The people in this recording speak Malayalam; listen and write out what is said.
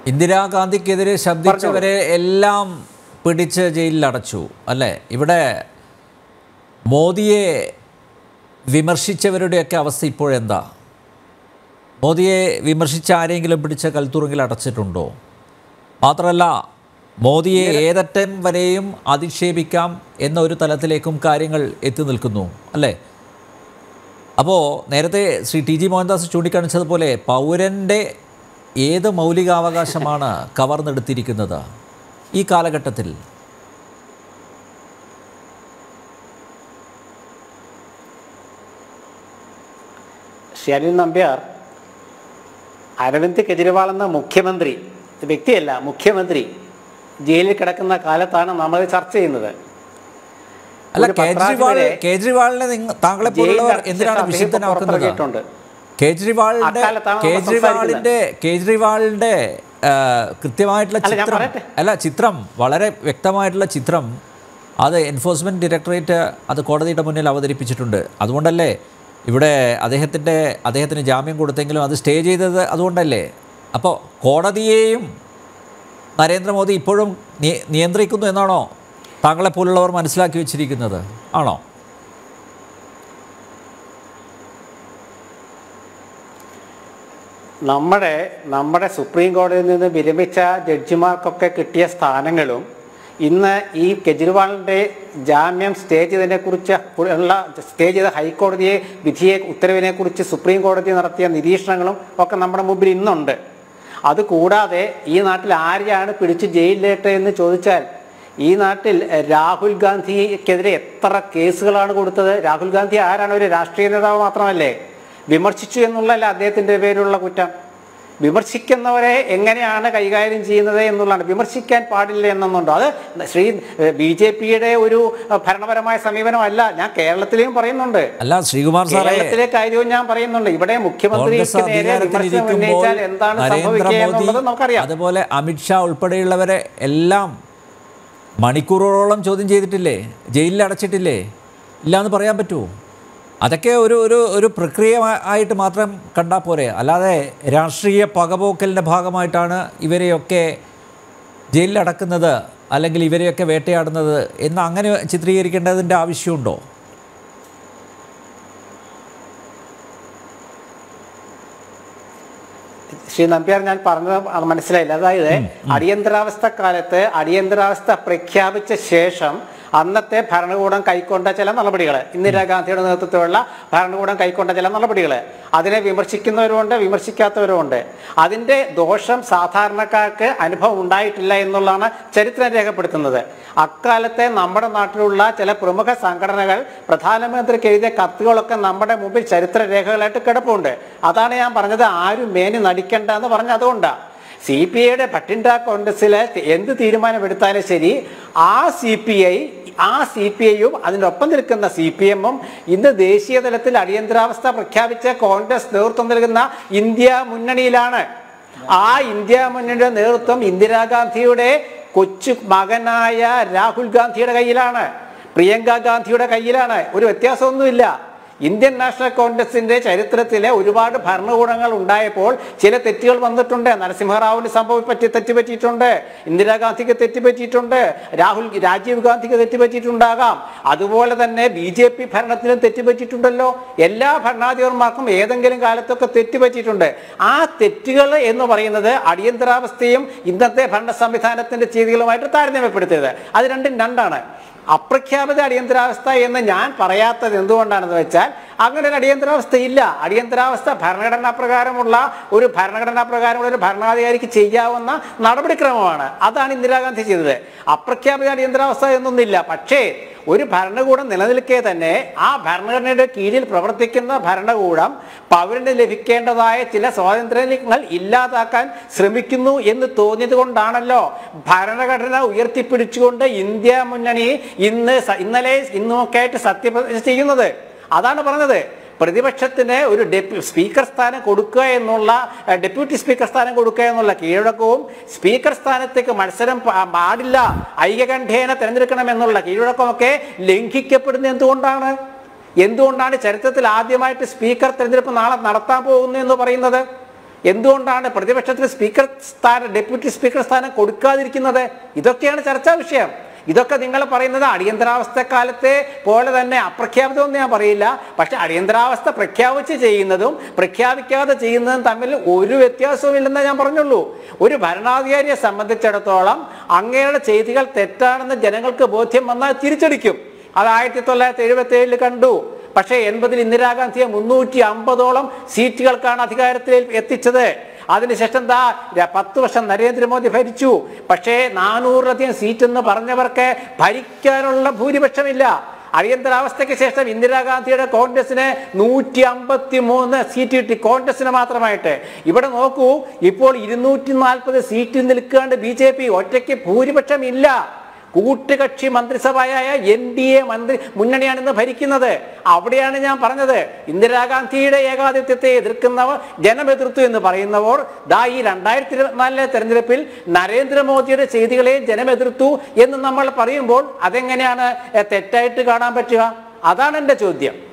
ഇന്ദിരാഗാന്ധിക്കെതിരെ ശബ്ദിച്ചവരെ എല്ലാം പിടിച്ച് ജയിലിൽ അടച്ചു അല്ലേ ഇവിടെ മോദിയെ വിമർശിച്ചവരുടെയൊക്കെ അവസ്ഥ ഇപ്പോഴെന്താ മോദിയെ വിമർശിച്ച ആരെങ്കിലും പിടിച്ച കൽത്തുറുങ്കിൽ അടച്ചിട്ടുണ്ടോ മാത്രമല്ല മോദിയെ ഏതറ്റം വരെയും അധിക്ഷേപിക്കാം എന്ന ഒരു തലത്തിലേക്കും കാര്യങ്ങൾ എത്തി നിൽക്കുന്നു അല്ലേ അപ്പോൾ നേരത്തെ ശ്രീ ടി ജി മോഹൻദാസ് ചൂണ്ടിക്കാണിച്ചതുപോലെ പൗരൻ്റെ ഏത് മൗലികാവകാശമാണ് കവർന്നെടുത്തിരിക്കുന്നത് ഈ കാലഘട്ടത്തിൽ ശ്രീ അനിൽ നമ്പ്യാർ അരവിന്ദ് കെജ്രിവാൾ എന്ന മുഖ്യമന്ത്രി ഇത് വ്യക്തിയല്ല മുഖ്യമന്ത്രി ജയിലിൽ കിടക്കുന്ന കാലത്താണ് നമ്മൾ ചർച്ച ചെയ്യുന്നത് അല്ല ഒരു കേജ്രിവാൾ പത്രാധിപരെ കേജ്രിവാളിനെ നിങ്ങ താങ്കളെ ജയിലിൽ പോലുള്ളവർ അടച്ചിട്ട് എന്തിനാണ് അദ്ദേഹം വിശുദ്ധനാക്കുന്നത് പുറത്തിറങ്ങിയിട്ടുണ്ട്. കേജ്രിവാളിന്റെ അക്കാലത്താണ് നമ്മൾ കേജ്രിവാളിന്റെ കേജ്രിവാളിന്റെ ആ, കൃത്യമായിട്ടുള്ള അല്ല, ഞാൻ ചിത്രം പറയട്ടെ. അല്ല ചിത്രം വളരെ വ്യക്തമായിട്ടുള്ള ചിത്രം അത് എൻഫോഴ്സ്മെന്റ് ഡയറക്ടറേറ്റ് അത് കോടതിയുടെ മുന്നിൽ അവതരിപ്പിച്ചിട്ടുണ്ട് അതുകൊണ്ടല്ലേ ഇവിടെ അദ്ദേഹത്തിൻ്റെ അദ്ദേഹത്തിന് ജാമ്യം കൊടുത്തെങ്കിലും അത് സ്റ്റേ ചെയ്തത് അതുകൊണ്ടല്ലേ അപ്പോൾ കോടതിയെയും നരേന്ദ്രമോദി ഇപ്പോഴും നിയ- നിയന്ത്രിക്കുന്നു എന്നാണോ താങ്കളെ പോലുള്ളവർ മനസ്സിലാക്കി വെച്ചിരിക്കുന്നത് ആണോ നമ്മുടെ നമ്മുടെ സുപ്രീം കോടതിയിൽ നിന്ന് വിരമിച്ച ജഡ്ജിമാർക്കൊക്കെ കിട്ടിയ സ്ഥാനങ്ങളും ഇന്ന് ഈ കെജ്രിവാളിൻ്റെ ജാമ്യം സ്റ്റേ ചെയ്തതിനെ കുറിച്ച് ഉള്ള സ്റ്റേ ചെയ്ത ഹൈക്കോടതിയെ വിധിയെ ഉത്തരവിനെ കുറിച്ച് സുപ്രീം കോടതി നടത്തിയ നിരീക്ഷണങ്ങളും ഒക്കെ നമ്മുടെ മുമ്പിൽ ഇന്നുണ്ട് അതുകൂടാതെ ഈ നാട്ടിൽ ആരെയാണ് പിടിച്ച് ജയിലിലേട്ട് എന്ന് ചോദിച്ചാൽ ഈ നാട്ടിൽ രാഹുൽ ഗാന്ധിക്കെതിരെ എത്ര കേസുകളാണ് കൊടുത്തത് രാഹുൽ ഗാന്ധി ആരാണ് ഒരു രാഷ്ട്രീയ നേതാവ് മാത്രമല്ലേ വിമർശിച്ചു എന്നുള്ളതല്ല അദ്ദേഹത്തിന്റെ പേരിലുള്ള കുറ്റം വിമർശിക്കുന്നവരെ എങ്ങനെയാണ് കൈകാര്യം ചെയ്യുന്നത് എന്നുള്ളതാണ് വിമർശിക്കാൻ പാടില്ല എന്നൊന്നുണ്ടോ അത് ശ്രീ ബി ജെ പിയുടെ ഒരു ഭരണപരമായ സമീപനമല്ല ഞാൻ കേരളത്തിലെയും പറയുന്നുണ്ട് അല്ല ശ്രീകുമാർ സാറേ കേരളത്തിലെ കാര്യവും ഞാൻ പറയുന്നുണ്ട് ഇവിടെ കോൺഗ്രസ് മുഖ്യമന്ത്രിക്ക് നേരെ വിമർശനം അധികാരത്തിലിരിക്കുമ്പോൾ ഉന്നയിച്ചാൽ എന്താണ് സംഭവിക്കുക നരേന്ദ്രമോദി എന്നുള്ളത് നമുക്കറിയാം അതുപോലെ അമിത്ഷാ ഉൾപ്പെടെയുള്ളവരെ എല്ലാം മണിക്കൂറുകളോളം ചോദ്യം ചെയ്തിട്ടില്ലേ ജയിലിൽ അടച്ചിട്ടില്ലേ ഇല്ല എന്ന് പറയാൻ പറ്റുമോ അതൊക്കെ ഒരു ഒരു ഒരു പ്രക്രിയ ആയിട്ട് മാത്രം കണ്ടാൽ പോരെ അല്ലാതെ രാഷ്ട്രീയ പകപോക്കലിൻ്റെ ഭാഗമായിട്ടാണ് ഇവരെയൊക്കെ ജയിലിൽ അടക്കുന്നത് അല്ലെങ്കിൽ ഇവരെയൊക്കെ വേട്ടയാടുന്നത് എന്ന് അങ്ങനെ ചിത്രീകരിക്കേണ്ടതിൻ്റെ ആവശ്യമുണ്ടോ ശ്രീ നമ്പ്യാർ ഞാൻ പറഞ്ഞത് അത് മനസ്സിലായില്ല അതായത് അടിയന്തരാവസ്ഥ കാലത്ത് അടിയന്തരാവസ്ഥ പ്രഖ്യാപിച്ച ശേഷം അന്നത്തെ ഭരണകൂടം കൈക്കൊണ്ട ചില നടപടികൾ ഇന്ദിരാഗാന്ധിയുടെ നേതൃത്വത്തിലുള്ള ഭരണകൂടം കൈക്കൊണ്ട ചില നടപടികൾ അതിനെ വിമർശിക്കുന്നവരുമുണ്ട് വിമർശിക്കാത്തവരുമുണ്ട് അതിന്റെ ദോഷം സാധാരണക്കാർക്ക് അനുഭവം ഉണ്ടായിട്ടില്ല എന്നുള്ളതാണ് ചരിത്രം രേഖപ്പെടുത്തുന്നത് അക്കാലത്തെ നമ്മുടെ നാട്ടിലുള്ള ചില പ്രമുഖ സംഘടനകൾ പ്രധാനമന്ത്രിക്ക് എഴുതിയ കത്തുകളൊക്കെ നമ്മുടെ മുമ്പിൽ ചരിത്ര രേഖകളായിട്ട് കിടപ്പുണ്ട് അതാണ് ഞാൻ പറഞ്ഞത് ആരും മേനി നടിക്കണ്ട എന്ന് പറഞ്ഞ അതുകൊണ്ടാണ് സി പി ഐയുടെ ഭട്ടിൻഡ കോൺഗ്രസിൽ എന്ത് തീരുമാനമെടുത്താലും ശരി ആ സി പി ഐ ആ സി പി ഐയും അതിനൊപ്പം നിൽക്കുന്ന സി പി എമ്മും ഇന്ന് ദേശീയ തലത്തിൽ അടിയന്തരാവസ്ഥ പ്രഖ്യാപിച്ച കോൺഗ്രസ് നേതൃത്വം നൽകുന്ന ഇന്ത്യ മുന്നണിയിലാണ് ആ ഇന്ത്യ മുന്നണിയുടെ നേതൃത്വം ഇന്ദിരാഗാന്ധിയുടെ കൊച്ചു മകനായ രാഹുൽ ഗാന്ധിയുടെ കയ്യിലാണ് പ്രിയങ്ക ഗാന്ധിയുടെ കയ്യിലാണ് ഒരു വ്യത്യാസമൊന്നുമില്ല ഇന്ത്യൻ നാഷണൽ കോൺഗ്രസിന്റെ ചരിത്രത്തിലെ ഒരുപാട് ഭരണകൂടങ്ങൾ ഉണ്ടായപ്പോൾ ചില തെറ്റുകൾ വന്നിട്ടുണ്ട് നരസിംഹറാവുവിന് സംഭവം പറ്റി തെറ്റുപറ്റിയിട്ടുണ്ട് ഇന്ദിരാഗാന്ധിക്ക് തെറ്റുപറ്റിയിട്ടുണ്ട് രാഹുൽ രാജീവ് ഗാന്ധിക്ക് തെറ്റുപറ്റിയിട്ടുണ്ടാകാം അതുപോലെ തന്നെ ബി ജെ പി ഭരണത്തിലും തെറ്റുപറ്റിയിട്ടുണ്ടല്ലോ എല്ലാ ഭരണാധിപന്മാർക്കും ഏതെങ്കിലും കാലത്തൊക്കെ തെറ്റുപറ്റിയിട്ടുണ്ട് ആ തെറ്റുകൾ എന്ന് പറയുന്നത് അടിയന്തരാവസ്ഥയും ഇന്നത്തെ ഭരണ സംവിധാനത്തിന്റെ ചെയ്തികളുമായിട്ട് താരതമ്യപ്പെടുത്തിയത് അത് രണ്ടും രണ്ടാണ് അപ്രഖ്യാപിത അടിയന്തരാവസ്ഥ എന്ന് ഞാൻ പറയാത്തത് എന്തുകൊണ്ടാണെന്ന് വെച്ചാൽ അങ്ങനെ ഒരു അടിയന്തരാവസ്ഥ ഇല്ല അടിയന്തരാവസ്ഥ ഭരണഘടനാ പ്രകാരമുള്ള ഒരു ഭരണഘടനാ പ്രകാരമുള്ള ഒരു ഭരണാധികാരിക്ക് ചെയ്യാവുന്ന നടപടിക്രമമാണ് അതാണ് ഇന്ദിരാഗാന്ധി ചെയ്തത് അപ്രഖ്യാപിത അടിയന്തരാവസ്ഥ എന്നൊന്നില്ല പക്ഷേ ഒരു ഭരണകൂടം നിലനിൽക്കെ തന്നെ ആ ഭരണഘടനയുടെ കീഴിൽ പ്രവർത്തിക്കുന്ന ഭരണകൂടം പൗരന് ലഭിക്കേണ്ടതായ ചില സ്വാതന്ത്ര്യങ്ങൾ ഇല്ലാതാക്കാൻ ശ്രമിക്കുന്നു എന്ന് തോന്നിയത് കൊണ്ടാണല്ലോ ഭരണഘടന ഉയർത്തിപ്പിടിച്ചുകൊണ്ട് ഇന്ത്യ മുന്നണി ഇന്ന് സ- ഇന്നലെ ഇന്നുമൊക്കെ ആയിട്ട് സത്യപ്രതിജ്ഞ ചെയ്യുന്നത് അതാണ് പറഞ്ഞത് പ്രതിപക്ഷത്തിന് ഒരു ഡെപ്യൂ സ്പീക്കർ സ്ഥാനം കൊടുക്കുക എന്നുള്ള ഏഹ്, ഡെപ്യൂട്ടി സ്പീക്കർ സ്ഥാനം കൊടുക്കുക എന്നുള്ള കീഴടക്കവും സ്പീക്കർ സ്ഥാനത്തേക്ക് മത്സരം പാ- പാടില്ല ഐകകണ്ഠേന തിരഞ്ഞെടുക്കണം എന്നുള്ള കീഴടക്കമൊക്കെ ലംഘിക്കപ്പെടുന്നത് എന്തുകൊണ്ടാണ് എന്തുകൊണ്ടാണ് ചരിത്രത്തിൽ ആദ്യമായിട്ട് സ്പീക്കർ തിരഞ്ഞെടുപ്പ് നാളെ നടത്താൻ പോകുന്നു എന്ന് പറയുന്നത് എന്തുകൊണ്ടാണ് പ്രതിപക്ഷത്തിന് സ്പീക്കർ സ്ഥാനം ഡെപ്യൂട്ടി സ്പീക്കർ സ്ഥാനം കൊടുക്കാതിരിക്കുന്നത് ഇതൊക്കെയാണ് ചർച്ചാ വിഷയം ഇതൊക്കെ നിങ്ങൾ പറയുന്നത് അടിയന്തരാവസ്ഥ കാലത്തെ പോലെ തന്നെ അപ്രഖ്യാപിതമെന്ന് ഞാൻ പറയില്ല പക്ഷെ അടിയന്തരാവസ്ഥ പ്രഖ്യാപിച്ച് ചെയ്യുന്നതും പ്രഖ്യാപിക്കാതെ ചെയ്യുന്നതും തമ്മിൽ ഒരു വ്യത്യാസവും ഇല്ലെന്നേ ഞാൻ പറഞ്ഞുള്ളൂ ഒരു ഭരണാധികാരിയെ സംബന്ധിച്ചിടത്തോളം അങ്ങയുടെ ചെയ്തികൾ തെറ്റാണെന്ന് ജനങ്ങൾക്ക് ബോധ്യം വന്നാൽ തിരിച്ചടിക്കും അത് ആയിരത്തി തൊള്ളായിരത്തി എഴുപത്തി ഏഴിൽ കണ്ടു പക്ഷേ എൺപതിൽ ഇന്ദിരാഗാന്ധിയെ മുന്നൂറ്റി അമ്പതോളം സീറ്റുകൾക്കാണ് അധികാരത്തിൽ എത്തിച്ചത് അതിനുശേഷം എന്താ ര- പത്ത് വർഷം നരേന്ദ്രമോദി ഭരിച്ചു പക്ഷേ നാനൂറിലധികം സീറ്റ് എന്ന് പറഞ്ഞവർക്ക് ഭരിക്കാനുള്ള ഭൂരിപക്ഷമില്ല അടിയന്തരാവസ്ഥയ്ക്ക് ശേഷം ഇന്ദിരാഗാന്ധിയുടെ കോൺഗ്രസിന് നൂറ്റി അമ്പത്തി മൂന്ന് സീറ്റ് കിട്ടി കോൺഗ്രസിന് മാത്രമായിട്ട് ഇവിടെ നോക്കൂ ഇപ്പോൾ ഇരുന്നൂറ്റി നാൽപ്പത് സീറ്റിൽ നിൽക്കാണ്ട് ബി ജെ പി ഒറ്റയ്ക്ക് ഭൂരിപക്ഷം ഇല്ല കൂട്ടുകക്ഷി മന്ത്രിസഭയായ എൻ ഡി എ മന്ത്രി മുന്നണിയാണ് ഇന്ന് ഭരിക്കുന്നത് അവിടെയാണ് ഞാൻ പറഞ്ഞത് ഇന്ദിരാഗാന്ധിയുടെ ഏകാധിപത്യത്തെ എതിർക്കുന്നവർ ജനമെതിർത്തു എന്ന് പറയുന്നവർ ദാ ഈ രണ്ടായിരത്തി ഇരുപത്തിനാലിലെ തെരഞ്ഞെടുപ്പിൽ നരേന്ദ്രമോദിയുടെ ചെയ്തികളെയും ജനമെതിർത്തു എന്ന് നമ്മൾ പറയുമ്പോൾ അതെങ്ങനെയാണ് എ, തെറ്റായിട്ട് കാണാൻ പറ്റുക അതാണ് എൻ്റെ ചോദ്യം